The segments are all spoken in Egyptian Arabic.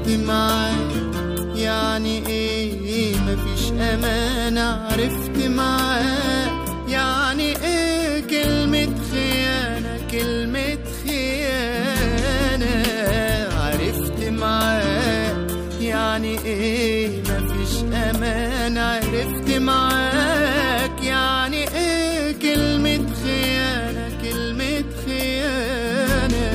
معاك يعني ايه مفيش امان عرفت معاك يعني ايه كلمة خيانة كلمة خيانة عرفت معاك يعني ايه مفيش امان عرفت معاك يعني ايه كلمة خيانة كلمة خيانة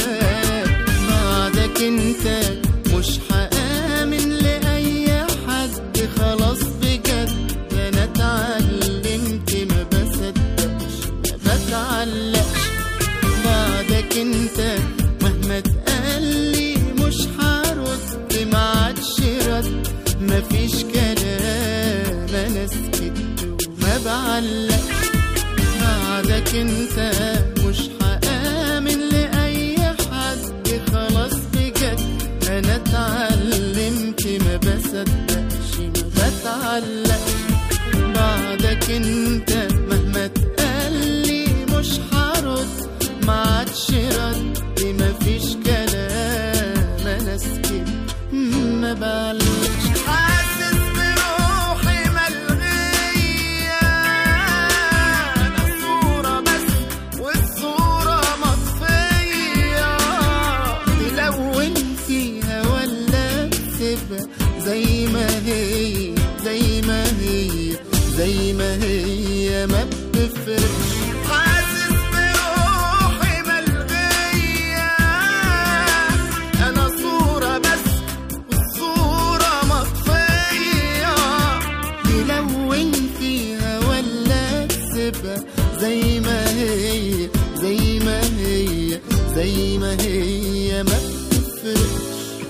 بعدك انت مش هآمن لأي حد خلاص بجد انا اتعلمت ما بصدقش ما بتعلقش بعدك انت مهما تقلي مش هرد ما عادش رد مفيش كلام انا سكت وما بعلقش بعدك انت مش هآمن لأي حد خلاص بجد انا اتعلمت ما بصدقش ما بتعلقش بعدك انت مهما تقلي مش هرد ما عادش رد مفيش كلام انا سكت ما بعلقش حاسس بروحي ملغية أنا صورة بس والصورة مطفية تلون فيها ولا تسيبها زي ما هي زي ما هي زي ما هي ما بتفرقش حاسس بروحي ملغية أنا صورة بس والصورة مطفية تلون فيها ولا تسيبها زي ما هي زي ما هي زي ما هي ما بتفرقش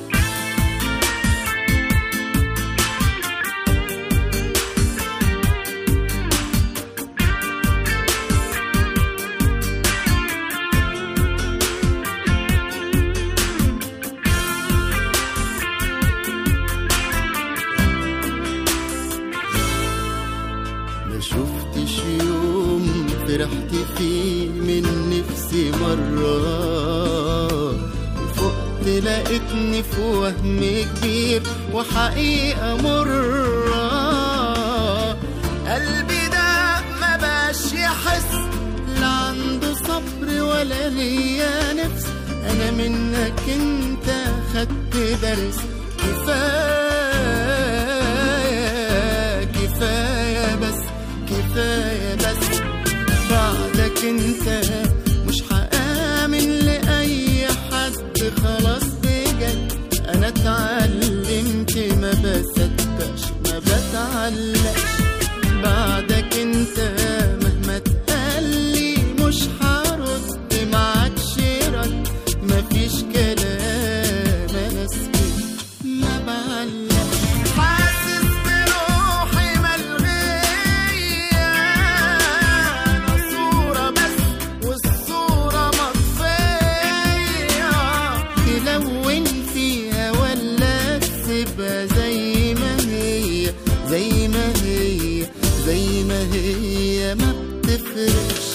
ما شفتش يوم فرحت فيه من نفسي مرة وفقت لقيتني في وهم كبير وحقيقة مرة قلبي ده ما بقاش يحس لا عنده صبر ولا ليا نفس انا منك انت خدت درس كفايه كفايه بس كفايه بس بعدك انت مش هآمن لأي حد خلاص بجد أنا اتعلمت ما بصدقش ما بتعلقش بعدك انت مهما تقلي مش هرد ما عادش رد مفيش كلام انا سكت ما بعلقش حاسس بروحي ملغية أنا صورة بس والصورة مطفية تلون فيها ولا تسيبها زي ما هي زي ما هي زي ما هي ما بتفرقش